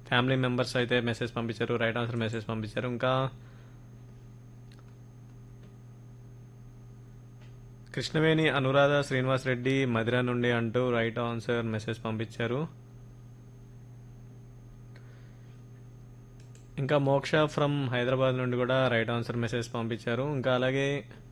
family members అయితే message పంపించారు right answer message పంపించారు ఇంకా కృష్ణవేణి అనురాధ శ్రీనివాస్ రెడ్డి మధిర నుండి అంటూ రైట్ ఆన్సర్ మెసేజ్ పంపించారు ఇంకా మోక్ష ఫ్రమ్ హైదరాబాద్ నుండి కూడా రైట్ ఆన్సర్ మెసేజ్ పంపించారు ఇంకా అలాగే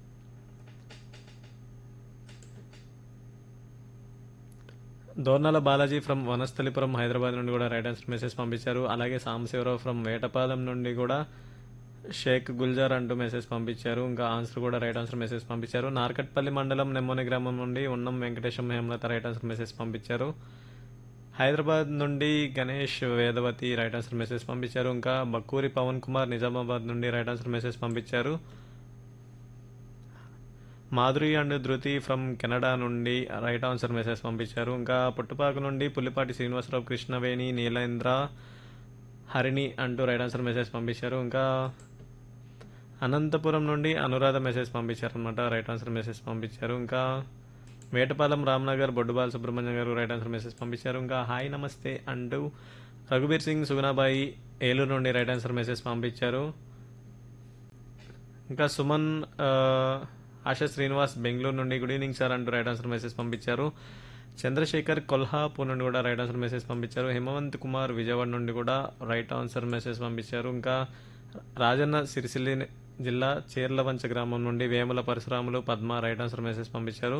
దోర్నాల బాలాజీ ఫ్రమ్ వనస్థలిపురం హైదరాబాద్ నుండి కూడా రైట్ ఆన్సర్ మెసేజ్ పంపించారు అలాగే సాంబశివరావు ఫ్రమ్ వేటపాలెం నుండి కూడా షేక్ గుల్జార్ అంటూ మెసేజ్ పంపించారు ఇంకా ఆన్సర్ కూడా రైట్ ఆన్సర్ మెసేజ్ పంపించారు నార్కట్పల్లి మండలం నెమ్మోని గ్రామం నుండి Unnam Venkatesham Hemalatha right answer message పంపించారు హైదరాబాద్ నుండి Ganesh Vedavathi right answer message పంపించారు ఇంకా బక్కూరి పవన్ కుమార్ నిజామాబాద్ నుండి రైట్ ఆన్సర్ మెసేజ్ పంపించారు Madhuri and Dhruti from Canada నుండి రైట్ ఆన్సర్ మెసేజ్ పంపించారు ఇంకా పుట్టుపాకు నుండి పుల్లిపాటి శ్రీనివాసరావు కృష్ణవేణి నీలేంద్ర హరిణి అంటూ రైట్ ఆన్సర్ మెసేజ్ పంపించారు ఇంకా అనంతపురం నుండి అనురాధ మెసేజ్ పంపించారు అనమాట రైట్ ఆన్సర్ మెసేజ్ పంపించారు ఇంకా వేటపాలెం రామ్నగర్ బొడ్డుబాల్ సుబ్రహ్మణ్యం గారు రైట్ ఆన్సర్ మెసేజ్ పంపించారు ఇంకా హాయ్ నమస్తే అంటూ రఘుబీర్ సింగ్ సుగుణాబాయి ఏలూరు నుండి రైట్ ఆన్సర్ మెసేజ్ పంపించారు ఇంకా సుమన్ ఆ, ఆశా శ్రీనివాస్ బెంగళూరు నుండి గుడ్ ఈవినింగ్ సార్ అంటూ రైట్ ఆన్సర్ మెసేజ్ పంపించారు చంద్రశేఖర్ కొల్హాపూర్ నుండి కూడా రైట్ ఆన్సర్ మెసేజ్ పంపించారు హిమవంత్ కుమార్ విజయవాడ నుండి కూడా రైట్ ఆన్సర్ మెసేజ్ పంపించారు ఇంకా రాజన్న సిరిసిల్లి జిల్లా చీర్లవంచ గ్రామం నుండి Vemula Parasuramulu Padma right answer message పంపించారు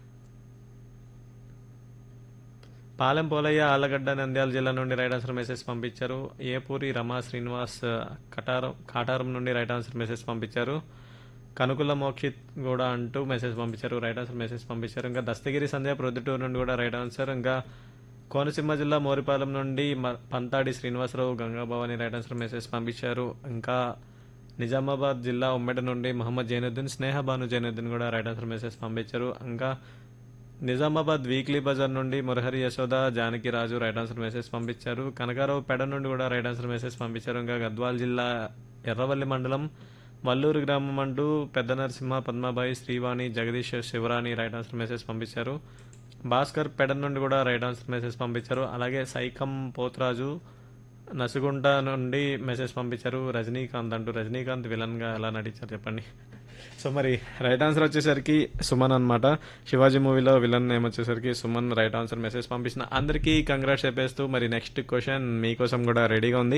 పాలెం పోలయ్య ఆలగడ్డ నంద్యాల జిల్లా నుండి రైట్ ఆన్సర్ మెసేజ్ పంపించారు ఏపూరి రమా శ్రీనివాస్ కటారం కాటారం నుండి రైట్ ఆన్సర్ మెసేజ్ పంపించారు కనుకుల మోక్షిత్ కూడా అంటూ మెసేజ్ పంపించారు రైట్ ఆన్సర్ మెసేజ్ పంపించారు ఇంకా దస్తగిరి సంధ్య ప్రొద్దుటూరు నుండి కూడా రైట్ ఆన్సర్ ఇంకా కోనసీమ జిల్లా మోరిపాలెం నుండి మ- Panthadi Srinivasarao Gangabhavani right answer message పంపించారు ఇంకా నిజామాబాద్ జిల్లా ఉమ్మడి నుండి మహమ్మద్ జైనుద్దీన్ స్నేహ భాను జైనుద్దీన్ కూడా రైట్ ఆన్సర్ మెసేజ్ పంపించారు ఇంకా నిజామాబాద్ వీక్లీ బజార్ నుండి Murahari Yashoda Janaki Raju right answer message పంపించారు కనకారావు పెడ నుండి కూడా రైట్ ఆన్సర్ మెసేజ్ పంపించారు ఇంకా గద్వాల్ జిల్లా ఎర్రవల్లి మండలం వల్లూరు గ్రామం అంటూ పెద్ద Narasimha Padmabai Srivani Jagadish Sivarani right answer message పంపించారు భాస్కర్ పెడ నుండి కూడా రైట్ ఆన్సర్ మెసేజ్ పంపించారు అలాగే సైకం పోతరాజు నసుగుంట నుండి మెసేజ్ పంపించారు రజనీకాంత్ అంటూ రజనీకాంత్ విలన్ గా ఎలా నటించారు చెప్పండి సో మరి రైట్ ఆన్సర్ వచ్చేసరికి సుమన్ అన్నమాట శివాజీ మూవీలో విలన్ నేమ్ వచ్చేసరికి సుమన్ రైట్ ఆన్సర్ మెసేజ్ పంపించిన అందరికీ కంగ్రాట్స్ చెప్పేస్తూ మరి నెక్స్ట్ క్వశ్చన్ మీకోసం కూడా రెడీగా ఉంది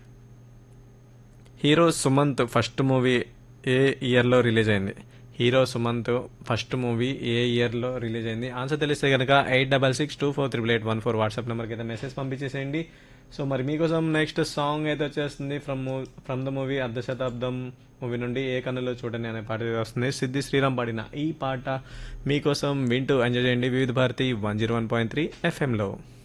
హీరో సుమంత్ ఫస్ట్ మూవీ ఏ ఇయర్లో రిలీజ్ అయింది హీరో సుమంత్ ఫస్ట్ మూవీ ఏ ఇయర్లో రిలీజ్ అయింది ఆన్సర్ తెలిస్తే కనుక eight double six two four triple eight one four WhatsApp నెంబర్కి అయితే మెసేజ్ పంపించేసేయండి సో మరి మీకోసం నెక్స్ట్ సాంగ్ అయితే వచ్చేస్తుంది ఫ్రమ్ ఫ్రమ్ ద మూవీ అర్ధ శతాబ్దం మూవీ నుండి ఏ కన్నులో చూడండి అనే పాట అయితే వస్తుంది సిద్ధి శ్రీరామ్ పాడిన ఈ పాట మీకోసం వింటూ ఎంజాయ్ చేయండి Vividh Bharati one zero one point three ఎఫ్ఎంలో